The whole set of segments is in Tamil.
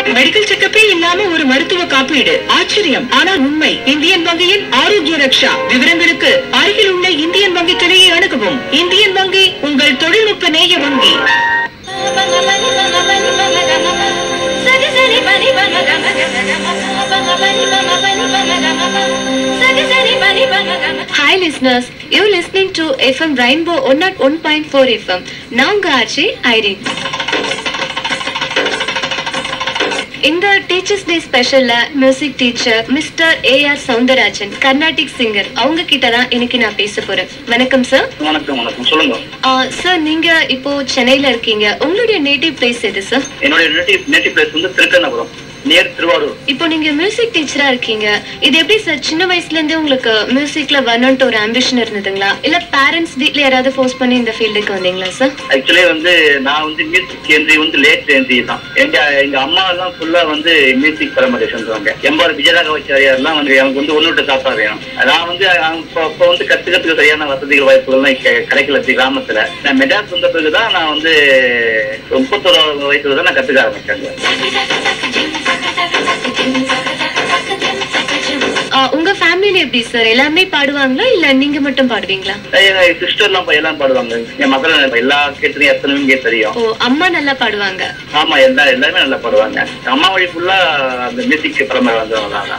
மெடிக்கல் செக்கப்பே இல்லாம ஒரு மருத்துவ காப்பீடு ஆச்சரியம் ஆனால் உண்மை இந்தியன் வங்கியின் ஆரோக்கிய ரக்ஷா விவரங்களுக்கு அருகில் உள்ள இந்தியன் வங்கி கிளையை அணுகவும் இந்தியன் வங்கி உங்கள் தொழில்நுட்ப நேய வங்கி Hi listeners, you're listening to FM Rainbow 101.4 FM. நான் உங்க ஆர்ஜி ஐரின் இந்த டீச்சர்ஸ் டே ஸ்பெஷல்ல music teacher mister A R Soundararajan Carnatic singer அவங்க கிட்ட தான் இன்னைக்கு நான் பேச போறேன் வணக்கம் சார் வணக்கம் வணக்கம் சொல்லுங்க சார் நீங்க இப்போ சென்னையில இருக்கீங்க உங்களுடைய நேட்டிவ் பிளேஸ் எது சார் என்னுடைய நேட்டிவ் நேட்டிவ் பிளேஸ் வந்து திருக்கண்ணபுரம் நியர் திருவாரூர் இப்போ நீங்க மியூசிக் டீச்சரா இருக்கீங்க இது எப்படி சார் சின்ன வயசுல இருந்தே உங்களுக்கு மியூசிக்ல வரணும்ட்டு ஒரு ஆம்பிஷன் இருந்ததுங்களா இல்ல பேரண்ட்ஸ் வீட்ல யாராவது ஃபோர்ஸ் பண்ணி இந்த ஃபீல்டுக்கு வந்தீங்களா சார் ஆக்சுவலி வந்து நான் வந்து மியூசிக் என்ட்ரி வந்து லேட் என்ட்ரி தான் எங்க எங்க அம்மா எல்லாம் ஃபுல்லா வந்து மியூசிக் பரம்பரை சேர்ந்தவங்க எம்பார் விஜயராகவாச்சாரியார் எல்லாம் வந்து எனக்கு வந்து ஒன்று விட்டு சாப்பா வேணும் நான் வந்து அப்போ அப்போ வந்து கத்துக்கிறதுக்கு சரியான வசதிகள் வாய்ப்புகள்லாம் கெ- கிடைக்கல இந்த கிராமத்துல நான் மெட்ராஸ் வந்த பிறகுதான் நான் வந்து முப்பத்தோரு வயசுல தான் நான் கத்துக்க ஆரம்பிச்சேன் ஆஹ் உங்க ஃபேமிலில எப்படி சார் எல்லாமே பாடுவாங்களா இல்ல நீங்க மட்டும் பாடுவீங்களா எங்க சிஸ்டர்லாம் எல்லாம் பாடுவாங்க என் மகள் எல்லா கேட்டுலையும் எத்தனையும் இங்கே தெரியும் ஓ அம்மா நல்லா பாடுவாங்க ஆமா எல்லா எல்லாருமே நல்லா பாடுவாங்க அம்மா வழி ஃபுல்லா அந்த மியூசிக் பரம்பரை வந்தவங்க தான்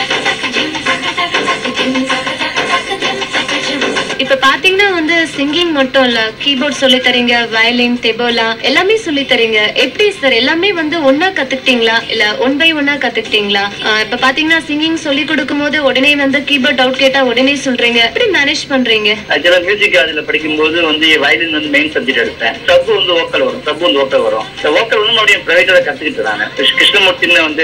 இப்ப பாத்தீங்கன்னா வந்து சிங்கிங் மட்டும் இல்ல கீபோர்ட் சொல்லி தரீங்க வயலின் தெபோலா எல்லாமே சொல்லி தரீங்க எப்படி சார் எல்லாமே வந்து ஒன்னா கத்துக்கிட்டீங்களா இல்ல ஒன் பை ஒன்னா கத்துக்கிட்டீங்களா ஆஹ் இப்ப பாத்தீங்கன்னா சிங்கிங் சொல்லி கொடுக்கும் போது உடனே வந்து கீபோர்ட் டவுட் கேட்டா உடனே சொல்றீங்க எப்படி மேனேஜ் பண்றீங்க ஆக்சுவலா மியூசிக் காலேஜ்ல படிக்கும்போது வந்து வயலின் வந்து மெயின் சப்ஜெக்ட் எடுத்தேன் சப் வந்து ஓக்கல் வரும் சப் வந்து ஓக்கல் வரும் இந்த ஓக்கல் வந்து மறுபடியும் பிரைவேட்ல கத்துக்கிட்டு நான் கிருஷ்ணமூர்த்தின்னு வந்து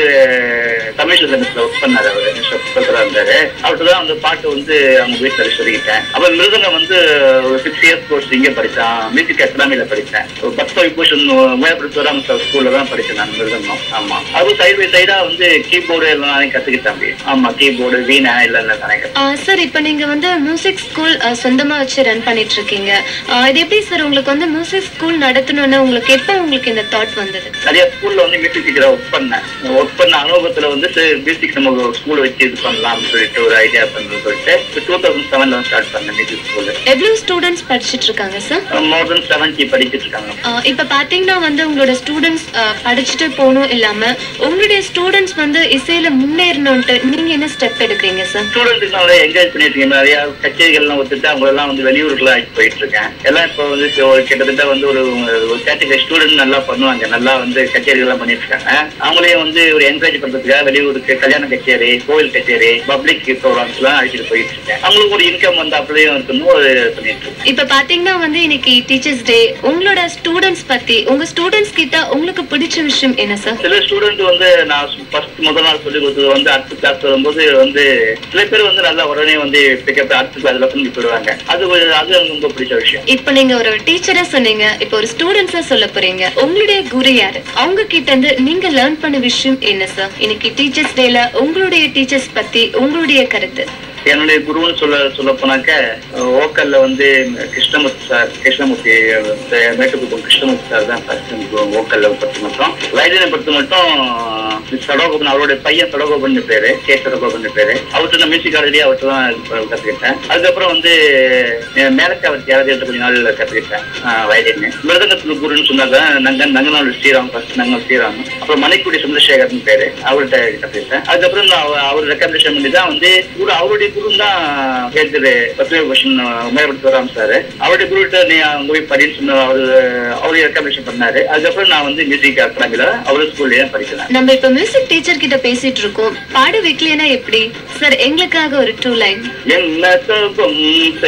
தமிழ் சென்டர்ஸ்ல ஒர்க் பண்ணாரு அவரு ப்ரொஃபஸரா இருந்தாரு அவர்கிட்ட தான் வந்து பாட்டு வந்து அவங்க வீட்டுல சொல்லிக்கிட்டேன் அப்புறம் மிருதங்கம் வந்து ஒரு சிக்ஸ் இயர்ஸ் கோர்ஸ் இங்கே படித்தேன் மியூசிக் அகாடமியில படித்தேன் பக்த விபூஷன் உபயபுரத்துவராம் ஸ்கூல்ல தான் படித்தேன் நான் மிருதங்கம் ஆமா அது சைடு பை சைடா வந்து கீபோர்டு எல்லாம் நானே கத்துக்கிட்டேன் அப்படி ஆமா கீபோர்டு வீணை எல்லாம் நானே கத்துக்கிட்டேன் சார் இப்போ நீங்க வந்து மியூசிக் ஸ்கூல் சொந்தமா வச்சு ரன் பண்ணிட்டு இருக்கீங்க ஆஹ் இது எப்படி சார் உங்களுக்கு வந்து மியூசிக் ஸ்கூல் நடத்தணும்னு உங்களுக்கு எப்போ உங்களுக்கு இந்த தாட் வந்தது நிறைய ஸ்கூல்ல வந்து மியூசிக் டீச்சரா ஒர்க் பண்ணேன் ஒர்க் பண்ண அனுபவத்துல வந்து மியூசிக் நம்ம ஸ்கூல் வச்சு இது பண்ணலாம்னு சொல்லிட்டு ஒரு ஐடியா பண்ணு சொல்லிட்டு டூ தௌசண்ட் செவன்ல ஸ்டார்ட் பண்ணேன் மியூசிக் ஸ்கூல் எவ்வளவு ஸ்டூடெண்ட்ஸ் படிச்சிட்டு இருக்காங்க சார் மோர் தென் செவன்டி படிச்சிட்டு இருக்காங்க ஆஹ் இப்ப பாத்தீங்கன்னா வந்து உங்களோட ஸ்டூடெண்ட்ஸ் படிச்சுட்டு போகணும் இல்லாம உங்களுடைய ஸ்டூடெண்ட்ஸ் வந்து இசையில முன்னேறணும்ட்டு நீங்க என்ன ஸ்டெப் எடுக்கிறீங்க சார் ஸ்டூடெண்ட்டுக்கு நிறைய என்கரேஜ் பண்ணிட்டு இருக்கேன் நிறைய கச்சேரிகள்லாம் ஒத்துட்டு அவங்க எல்லாம் வந்து வெளியூருக்குலாம் ஆகிட்டு போயிட்டு இருக்கேன் எல்லாம் இப்போ வந்து இப்போ ஒரு கிட்டத்தட்ட வந்து ஒரு ஒரு கேட்டகரி ஸ்டூடெண்ட் நல்லா பண்ணுவாங்க நல்லா வந்து கச்சேரிகள்லாம் பண்ணிட்டு இருக்காங்க அவங்களையும் வந்து ஒரு என்கரேஜ் பண்றதுக்காக வெளியூருக்கு கல்யாண கச்சேரி கோவில் கச்சேரி பப்ளிக் ப்ரோக்ராம்ஸ் எல்லாம் அழைச்சிட்டு போயிட்டு இருக்கேன் அவங்களுக்கு ஒரு இன்கம் வந்து அப்படியே இருக்கணும் ஒரு பண்ணிட்டு இருக்கேன் இப்ப பாத்தீங்கன்னா வந்து இன்னைக்கு டீச்சர்ஸ் டே உங்களோட ஸ்டூடெண்ட்ஸ் பத்தி உங்க ஸ்டூடெண்ட்ஸ் கிட்ட உங்களுக்கு பிடிச்ச விஷயம் என்ன சார் சில ஸ்டூடெண்ட் வந்து நான் ஃபர்ஸ்ட் முதல் நாள் சொல்லி கொடுத்தது வந்து அடுத்த கிளாஸ் வரும்போது வந்து சில பேர் வந்து நல்லா உடனே வந்து பிக்கப் அடுத்த கிளாஸ்ல பண்ணி போயிடுவாங்க அது ஒரு- அது எனக்கு ரொம்ப பிடிச்ச விஷயம் இப்ப நீங்க ஒரு டீச்சரா சொன்னீங்க இப்ப ஒரு ஸ்டூடெண்ட்ஸா சொல்ல போறீங்க உங்களுடைய குரு யாரு அவங்க கிட்ட இருந்து நீங்க லேர்ன் பண்ண விஷயம் என்ன சார் இன்னைக்கு டீச்சர்ஸ் டேல உங்களுடைய டீச்சர்ஸ் பத்தி உங்களுடைய கருத்து என்னுடைய குருன்னு சொல்ல சொல்ல போனாக்க ஓக்கல்ல வந்து கிருஷ்ணமூர்த்தி சார் கிருஷ்ணமூர்த்தி அஹ், மேட்டுக்குப்பம் கிருஷ்ணமூர்த்தி சார் தான் ஃபர்ஸ்ட் ஓக்கல்ல பொறுத்த மட்டும் வயலினை பொறுத்த மட்டும் சடோகோபன் அவருடைய பையன் சடோகோபன் பேரு கே சடோகோபன் பேரு அவர்கிட்ட நான் மியூசிக் காலேஜ்லயே அவர்கிட்ட தான் இப்ப கத்துக்கிட்டேன் அதுக்கப்புறம் வந்து அஹ், மேலக்காவத்தி யாராவது கொஞ்ச நாள் கத்துக்கிட்டேன் வயலின் மிருதங்கத்துல குருன்னு சொன்னாங்க நங்க நங்கநாள் ஸ்ரீராம் ஃபர்ஸ்ட் நங்க ஸ்ரீராம் அப்புறம் மணிக்குடி சுந்தரசேகர்னு பேரு அவர்கிட்ட கத்துக்கிட்டேன் அதுக்கப்புறம் நான் அவ- அவர் ரெக்கமெண்டேஷன் பண்ணி தான் வந்து குரு அவருடைய குரு தான் கேட்டு பத்ம பூஷன் உமயபுரத்துவராம் சார் அவருடைய குருகிட்ட நீ அங்க போய் படின்னு சொன்ன அவரு அவருடைய ரெக்கமெண்டேஷன் பண்ணாரு அதுக்கப்புறம் நான் வந்து மியூசிக் அகாடமில அவரு ஸ்கூல்லயே படிக்கிறேன் நம்ம இப்ப மியூசிக் டீச்சர் கிட்ட பேசிட்டு இருக்கோம் பாட வைக்கலைன்னா எப்படி சார் எங்களுக்காக ஒரு டூ லைன் என்ன தபம்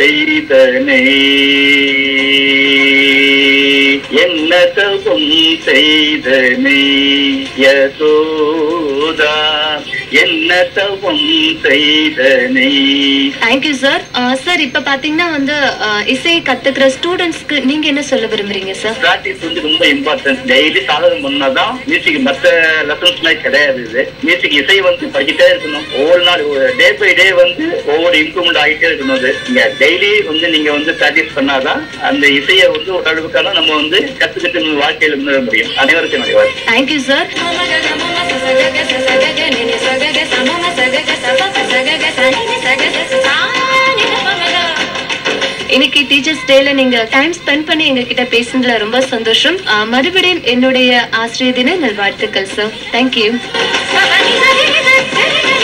செய்தனை என்ன தபம் செய்தனை யசோதா என்ன தவம் செய்தனை தேங்க்யூ சார் சார் இப்ப பாத்தீங்கன்னா வந்து அஹ், இசையை கத்துக்கிற ஸ்டூடெண்ட்ஸ்க்கு நீங்க என்ன சொல்ல விரும்புறீங்க சார் பிராக்டிஸ் வந்து ரொம்ப இம்பார்ட்டன்ட் டெய்லி சாதகம் பண்ணாதான் மியூசிக் மற்ற லெசன்ஸ் மாதிரி கிடையாது இது மியூசிக் இசை வந்து படிச்சுட்டே இருக்கணும் ஒவ்வொரு நாள் டே பை டே வந்து ஒவ்வொரு இம்ப்ரூவ்மெண்ட் ஆகிட்டே இருக்கணும் அது நீங்க டெய்லி வந்து நீங்க வந்து பிராக்டிஸ் பண்ணாதான் அந்த இசையை வந்து ஒரு அளவுக்கான நம்ம வந்து கத்துக்கிட்டு நம்ம வாழ்க்கையில முன்னேற முடியும் அனைவருக்கும் என்னுடைய வாழ்த்து தேங்க்யூ சார் இன்னைக்கு டீச்சர்ஸ் டேல நீங்க டைம் ஸ்பெண்ட் பண்ணி எங்க கிட்ட பேசுனதுல ரொம்ப சந்தோஷம் அஹ், மறுபடியும் என்னுடைய ஆசிரியர் தின நல்வாழ்த்துக்கள் சார் தேங்க்யூ